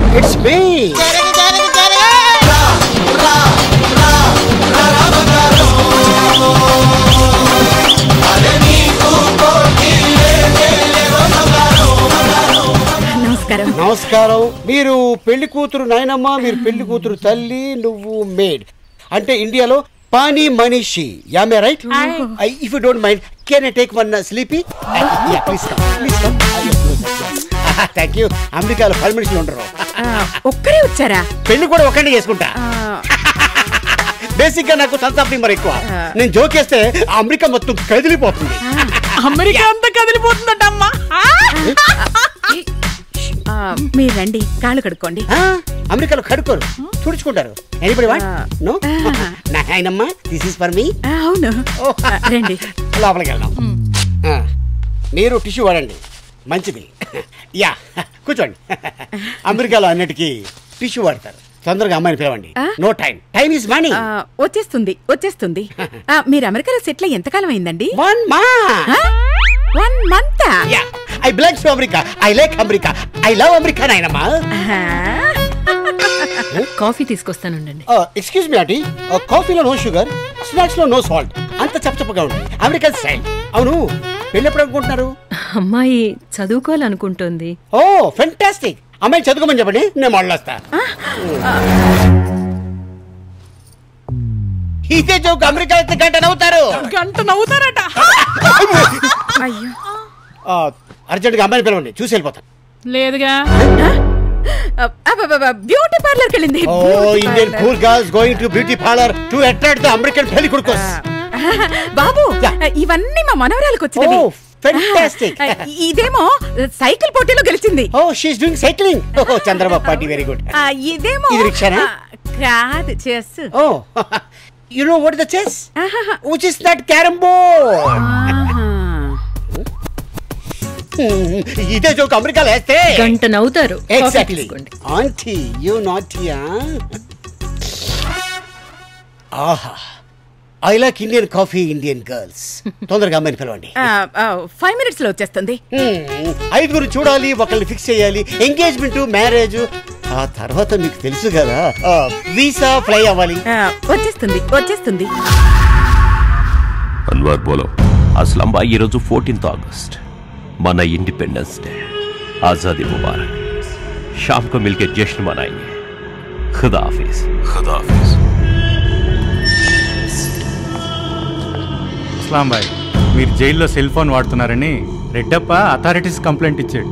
It's me నమస్కారం నమస్కారం మీరు పెళ్లి కూతురు నాయనమ్మ మీరు పెళ్లి కూతురు తల్లి నువ్వు మేడ్ అంటే ఇండియాలో పానీ మనీషి యామే right if you don't mind can I take one sleepy please please thank you అమెరికాలో పది మనుషులు ఉండరు ఆ, ఒక్కరే వచ్చారా పెళ్లి కూడా ఒక్కడే చేసుకుంటా ఆ, బేసిక్ గా నాకు సెన్స్ ఆఫ్ హ్యూమర్ ఎక్కువ నేను జోకేస్తే అమెరికా మొత్తం కదిలిపోతుంది అమెరికా అంతా కదిలిపోతుందట అమ్మా ఆ, మీరు రండి కాళ్ళు కడుక్కోండి ఆ, అమెరికాలో కడుకోరు తుడుచుకుంటారు ఎనీబడి వాట్ నో నాయనమ్మ దిస్ ఇస్ ఫర్ మీ ఆ, అవును ఆ, రండి లోపలికి వెళ్దాం ఆ, మీరు టిష్యూ వాడండి మంచిది యా కూర్చోండి అమెరికాలో అన్నిటికీ టిష్యూ వాడతారు తొందరగా అమ్మాయిని పిలవండి ఆ? No time time is money ఆ, వచ్చేస్తుంది వచ్చేస్తుంది ఆ, మీరు అమెరికాలో సెటిల్ అయ్యి ఎంతకాలం అయిందండి వన్ మా one month yeah I belongs to America I like America I love America నాయనమ్మా కాఫీ తీసుకొస్తానుండండి ఎక్స్క్యూజ్ మీ ఆంటీ కాఫీలో నో షుగర్ స్నాక్స్ లో నో సాల్ట్ అంత చప్పచప్పగా ఉంటుంది అమెరికన్ స్టైల్ అవును పెళ్ళి ఎప్పుడు అనుకుంటున్నారు అమ్మాయి చదువుకోవాలనుకుంటోంది ఓ ఫెంటాస్టిక్ అమ్మాయి చదువుకోమని చెప్పండి నేను మళ్ళొస్తా ఇదే జోక్ అమెరికా అయితే గంట నవ్వుతారు గంట నవ్వుతారట అయ్యో అర్జెంట్గా అమ్మాయిని పిలవండి చూసి వెళ్ళిపోతాను లేదుగా బ్యూటీ పార్లర్కి వెళ్ళింది oh beauty Indian parlour. Cool girls going to beauty parlour to attract the American పెళ్లి కొడుకోస్ బాబు Yeah. ఇవన్నీ మా మనవరాలకు వచ్చినవి Oh, fantastic. ఆ, ఇదేమో సైకిల్ పోటీలో గెలిచింది oh she's doing cycling oh Chandrababu party very good ఆ, ఇదేమో ఇది రిక్షానా? ఆ, కాదు chess oh you know what the chess ఆహాహా. Which is not carrom board ఆహా. ఇదే జోక్ అమెరికాలో వేస్తే గంట నవ్వుతారు కాఫీ ఎగ్జాక్ట్లీ తీసుకోండి ఆంటీ యు నాటియా ఆహా I like Indian coffee Indian girls తొందరగా అమ్మాయిని పిలవండి ఆ, ఆ, ఫైవ్ మినిట్స్ లో వచ్చేస్తుంది Hmm, ఐదుగురు చూడాలి ఒకరిని ఫిక్స్ చేయాలి ఎంగేజ్మెంట్ మ్యారేజ్ ఆ తర్వాత మీకు తెలుసు కదా వీసా ఫ్లై అవ్వాలి ఆ, వచ్చేస్తుంది వచ్చేస్తుంది అన్వర్ బోలో అసలు అమ్మాయి ఈరోజు ఫోర్టీన్త్ ఆగస్ట్ మన इंडिपेंडेंस डे आज़ादी मुबारक शाम को मिलकर जश्न मनाएंगे खुदा हाफिज खुदा हाफिज ఇస్లాం బాయ్ మీరు జైల్లో సెల్ ఫోన్ వాడుతున్నారని రెడ్డప్ప అథారిటీస్ కంప్లైంట్ ఇచ్చాడు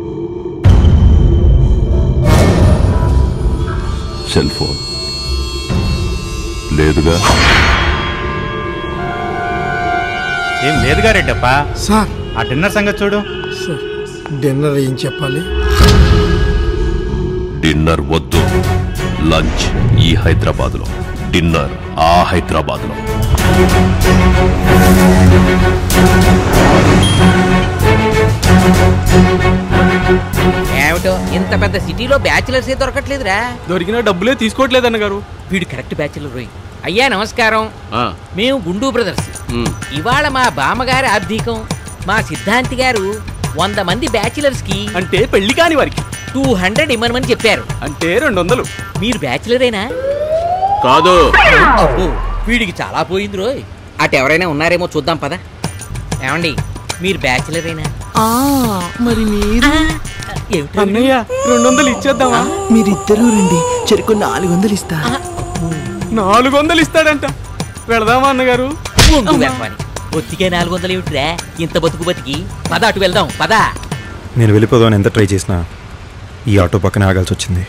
సెల్ ఫోన్ లేదుగా ఏం లేదుగా రెడ్డప్ప సార్ ఆ డిన్నర్ సంగతి చూడు సార్ డిన్నర్ ఏం చెప్పాలి డిన్నర్ వద్దు లంచ్ ఈ హైదరాబాద్ లో డిన్నర్ ఆ హైదరాబాద్ లో ఏమిటో ఇంత పెద్ద సిటీలో బ్యాచిలర్స్ ఏ దొరకట్లేదురా దొరికిన డబ్బులే తీసుకోవట్లేదు అన్నగారు వీడు కరెక్ట్ బ్యాచిలర్ రోయ్ అయ్యా నమస్కారం మేము గుండు బ్రదర్స్ ఇవాళ మా బామ్మగారి ఆబ్దీకం మా సిద్ధాంతి గారు వంద మంది బ్యాచిలర్స్ కి అంటే పెళ్లి కాని వారికి టూ హండ్రెడ్ ఇమ్మనమని చెప్పారు అంటే రెండు వందలు మీరు బ్యాచిలరేనా కాదు అబ్బో వీడికి చాలా పోయింది రోయ్ అటు ఎవరైనా ఉన్నారేమో చూద్దాం పద ఏమండి మీరు బ్యాచిలరేనా మరి మీరు ఏమిటి అన్నయ్య రెండు వందలు ఇచ్చేద్దామా మీరిద్దరూ రండి చెరుకు నాలుగు వందలు ఇస్తా నాలుగు వందలు ఇస్తాడంట వెళదామా అన్నగారు ఒంగు వెంపని. ఒత్తికే నాలుగు వందలు ఏమిటిరా ఇంత బతుకు బతికి పద అటు వెళ్దాం పద నేను వెళ్ళిపోదామని ఎంత ట్రై చేసినా ఈ ఆటో పక్కన ఆగాల్సి వచ్చింది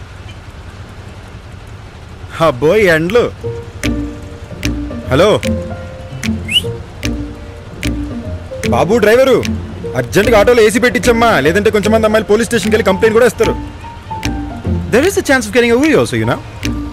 అబ్బోయ్ ఎండ్లు హలో బాబు డ్రైవరు అర్జెంట్గా ఆటోలో ఏసీ పెట్టించమ్మా లేదంటే కొంచెం మంది అమ్మాయిలు పోలీస్ స్టేషన్కి వెళ్ళి కంప్లైంట్ కూడా ఇస్తారు there is a chance of getting away also యూనా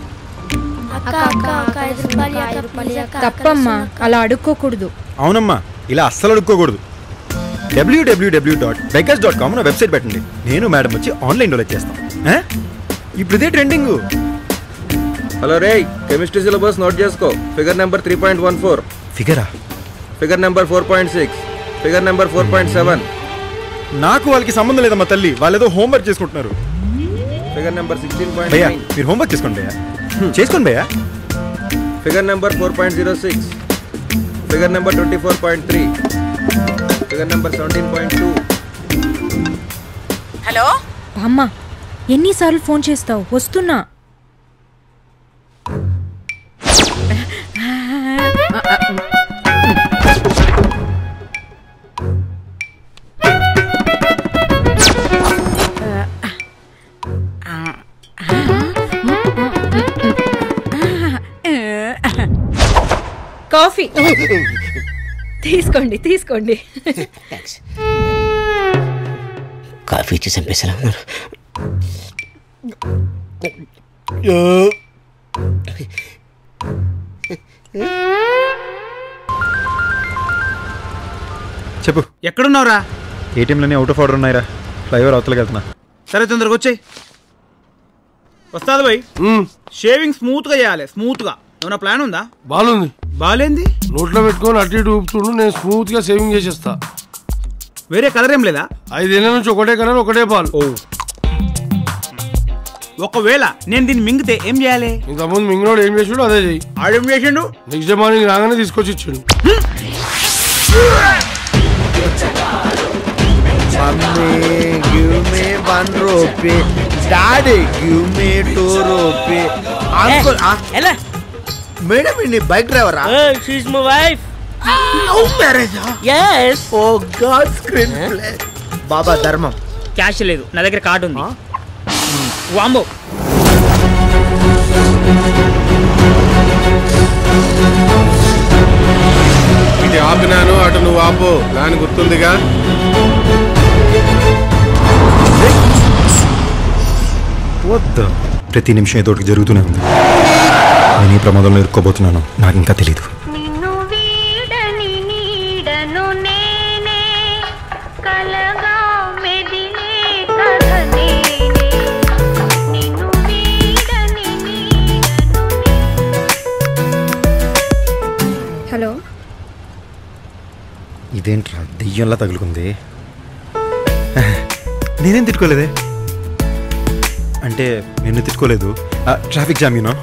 తప్పమ్మా అలా అడుక్కోకూడదు అవునమ్మా ఇలా అస్సలు అడుక్కోకూడదు WWW dot beggars dot com website పెట్టండి నేను మేడం వచ్చి ఆన్లైన్ డొనేట్ చేస్తాం ఆ? ఇప్పుడు ఇదే ట్రెండింగ్ హలో రే కెమిస్ట్రీ సిలబస్ నోట్ చేసుకో figure number three point one four ఫిగరా figure number four point six figure number four point seven నాకు వాళ్ళకి సంబంధం లేదమ్మా తల్లి వాళ్ళు ఏదో హోంవర్క్ చేసుకుంటున్నారు ఫిగర్ నెంబర్ సిక్స్టీన్ పాయింట్ భయ్యా మీరు హోంవర్క్ చేసుకోండి భయ్యా చేసుకోండి భయ్యా figure number four point zero six figure number twenty four point three figure number seventeen point two hello అమ్మ ఎన్నిసార్లు ఫోన్ చేస్తావు వస్తున్నా కాఫీ తీసుకోండి తీసుకోండి థ్యాంక్స్ కాఫీ ఇచ్చి చంపేసేలా ఉన్నారు చెప్పు ఎక్కడున్నావురా ఏటీఎంలోనే అవుట్ ఆఫ్ ఆర్డర్ ఉన్నాయిరా ఫ్లైఓవర్ అవతలకి వెళ్తున్నా సరే తొందరగా వచ్చాయి వస్తాది భయ్ షేవింగ్ స్మూత్ గా చేయాలి స్మూత్ గా ఏమైనా ప్లాన్ ఉందా బాగుంది బాగాలేంది నోట్లో పెట్టుకొని అటు ఇటు ఊపుతుండు నేను స్మూత్ గా సేవింగ్ చేసేస్తా వేరే కలర్ ఏం లేదా ఐదేళ్ల నుంచి ఒకటే కలర్ ఒకటే పాలు ఓ ఒకవేళ నేను దీన్ని మింగితే ఏం చేయాలి ఇంతకుముందు మింగినోడు ఏం చేసాడు అదే చెయ్యి ఆడేం చేసిండు నెక్స్ట్ డే మార్నింగ్ రాగానే తీసుకొచ్చి ఇచ్చాడు mummy give me one rupee daddy give me two rupee uncle ఎలా మేడం నీ బైక్ డ్రైవరా షీస్ మై వైఫ్ లవ్ మ్యారేజా yes oh god screen play బాబా ధర్మం క్యాష్ లేదు నా దగ్గర కార్డు ఉంది వాంబో ఇది ఆపినాను అటు నువ్వు ఆపు ప్లాన్ గుర్తుందిగా వద్దు ప్రతి నిమిషం ఏదో ఒకటి జరుగుతూనే ఉంది నేను ఈ ప్రమాదంలో ఇరుక్కోబోతున్నాను నాకు ఇంకా తెలియదు నిన్ను వీడని నీడను నేనే కలగా మెదిలే కథ నేనే నిన్ను వీడని నీడను హలో ఇదేంట్రా దెయ్యంలా తగులుకుంది నేనేం తిట్టుకోలేదే అంటే నిన్ను తిట్టుకోలేదు ట్రాఫిక్ జామ్ యూనో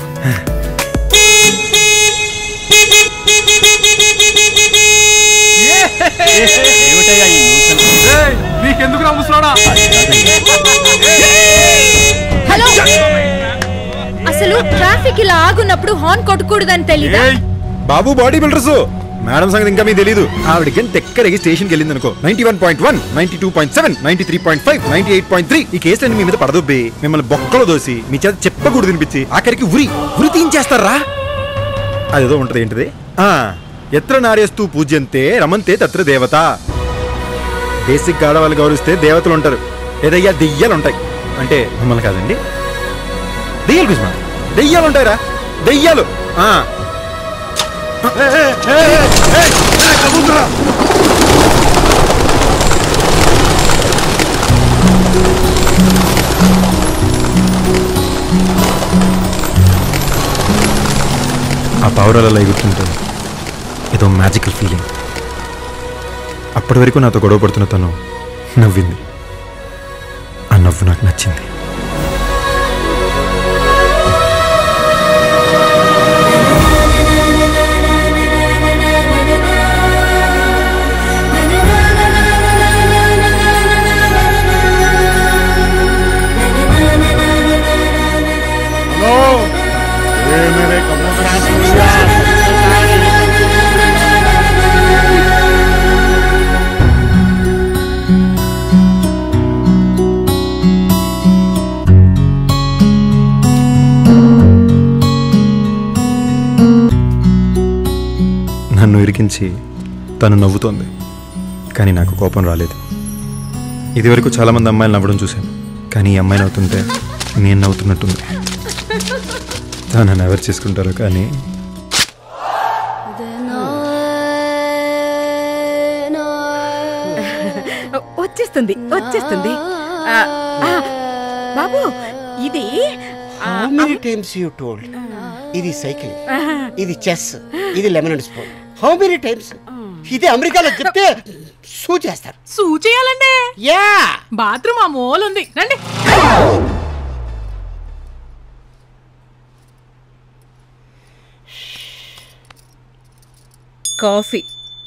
నీకెందుకు నమ్ముతున్నాడా హలో అసలు ట్రాఫిక్ ఇలా ఆగున్నప్పుడు హార్న్ కొట్టకూడదని తెలీదా బాబు బాడీ బిల్డర్స్ మేడం సంగతి ఇంకా మీకు తెలీదు ఆవిడకి తెక్కడికి స్టేషన్కి వెళ్ళింది అనుకో ninety one point one ninety two point seven ninety three point five ninety eight point three ఈ కేసులన్నీ మీ మీద పడదొబ్బి మిమ్మల్ని బొక్కలో దోసి మీ చేత చెప్పకూడదు తినిపించి ఆఖరికి ఉరి ఉరి తీయించేస్తారా అదేదో ఉంటది ఏంటిది ఆ ఎత్ర నార్యస్తూ పూజ్యంతే రమంతే తత్ర దేవత బేసిక్ ఆడవాళ్ళు గౌరవిస్తే దేవతలు ఉంటారు ఏదయ్యా దెయ్యాలు ఉంటాయి అంటే మిమ్మల్ని కాదండి దెయ్యాలు కుజ్మా దెయ్యాలు ఉంటాయిరా దెయ్యాలు ఆ ఆ పావురాలలో ఎగురుతుంటుంది ఏదో మ్యాజికల్ ఫీలింగ్ అప్పటి వరకు నాతో గొడవ పడుతున్న తను నవ్వింది ఆ నవ్వు నాకు నచ్చింది నన్ను ఇరికించి తను నవ్వుతోంది కానీ నాకు కోపం రాలేదు ఇదివరకు చాలామంది అమ్మాయిలు నవ్వడం చూశాను కానీ ఈ అమ్మాయి నవ్వుతుంటే నేను నవ్వుతున్నట్టుంది తను నన్ను ఎవరు చేసుకుంటారో కానీ వచ్చేస్తుంది వచ్చేస్తుంది ఆ, ఆ, బాబు ఇది ఆ, how many times you told ఇది సైకిల్ ఇది చెస్ ఇది lemon and spoon how many times ఇది అమెరికాలో చెప్తే సూ చేస్తారు సూ చేయాలండి యా బాత్రూమ్ ఆ మూల ఉంది రండి coffee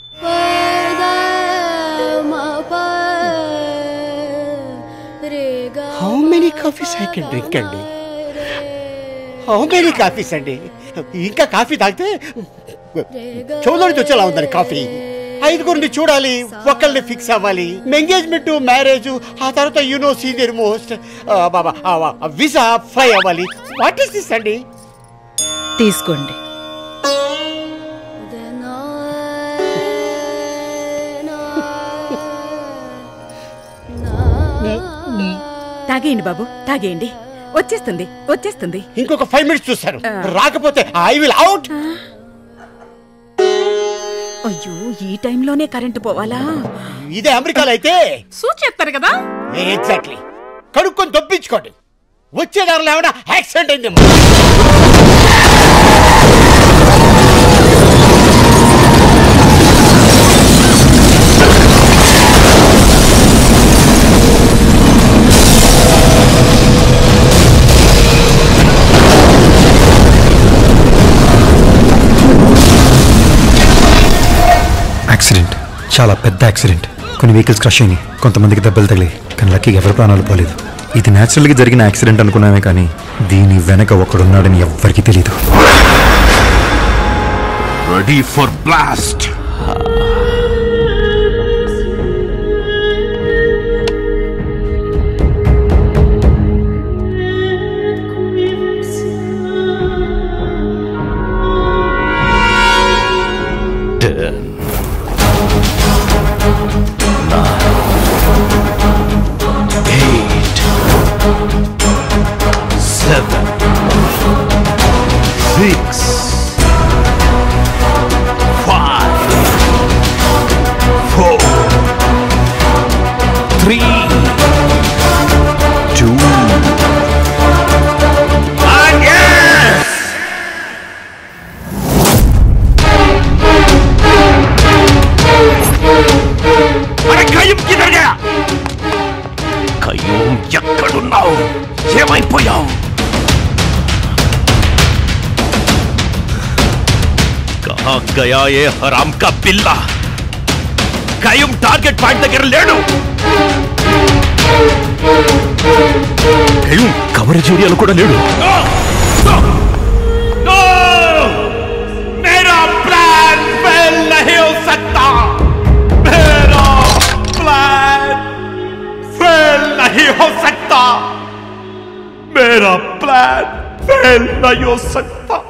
how many coffees I can drink అండి హౌ మెనీ కాఫీస్ అండి ఇంకా కాఫీ తాగితే చెవులో నుంచి వచ్చేలా ఉందండి కాఫీ ఐదుగురిని చూడాలి ఒకళ్ళని ఫిక్స్ అవ్వాలి ఎంగేజ్మెంట్ మ్యారేజ్ ఆ తర్వాత యూనో సీనియర్ మోస్ట్ బాబా వీసా ఫ్లై అవ్వాలి వాట్ ఈస్ దిస్ అండి తీసుకోండి తాగేయండి బాబు తాగేయండి వచ్చేస్తుంది వచ్చేస్తుంది ఇంకొక ఫైవ్ మినిట్స్ చూస్తారు రాకపోతే ఐ విల్ అవుట్ అయ్యో ఈ టైంలోనే కరెంటు పోవాలా ఇదే అమెరికాలో అయితే సూట్ చేస్తారు కదా ఎగ్జాక్ట్లీ కడుక్కొని దొప్పించుకోండి వచ్చే దారిలో ఏమైనా యాక్సిడెంట్ అయింది యాక్సిడెంట్ చాలా పెద్ద యాక్సిడెంట్ కొన్ని వెహికల్స్ క్రష్ అయినాయి కొంతమందికి దెబ్బలు తగిలాయి కానీ లక్కీగా ఎవరి ప్రాణాలు పోలేదు ఇది న్యాచురల్గా జరిగిన యాక్సిడెంట్ అనుకున్నామే కానీ దీని వెనక ఒకడున్నాడని ఎవ్వరికీ తెలియదు ready for blast Ten. Nine. Eight. Seven. Six. Five. Four. Three. Two. And yes! అరే కయ్యం కిదర్గా కయ్యం ఎక్కడున్నావు ఏమైపోయావు కహా గయా ఏ హరామ్ కా పిల్ల కయ్యం టార్గెట్ పాయింట్ దగ్గర లేడు కయ్యం కవరేజ్ ఏరియాలో కూడా లేడు मेरा प्लान फेल नहीं हो सकता मेरा प्लान फेल नहीं हो सकता मेरा प्लान फेल नहीं हो सकता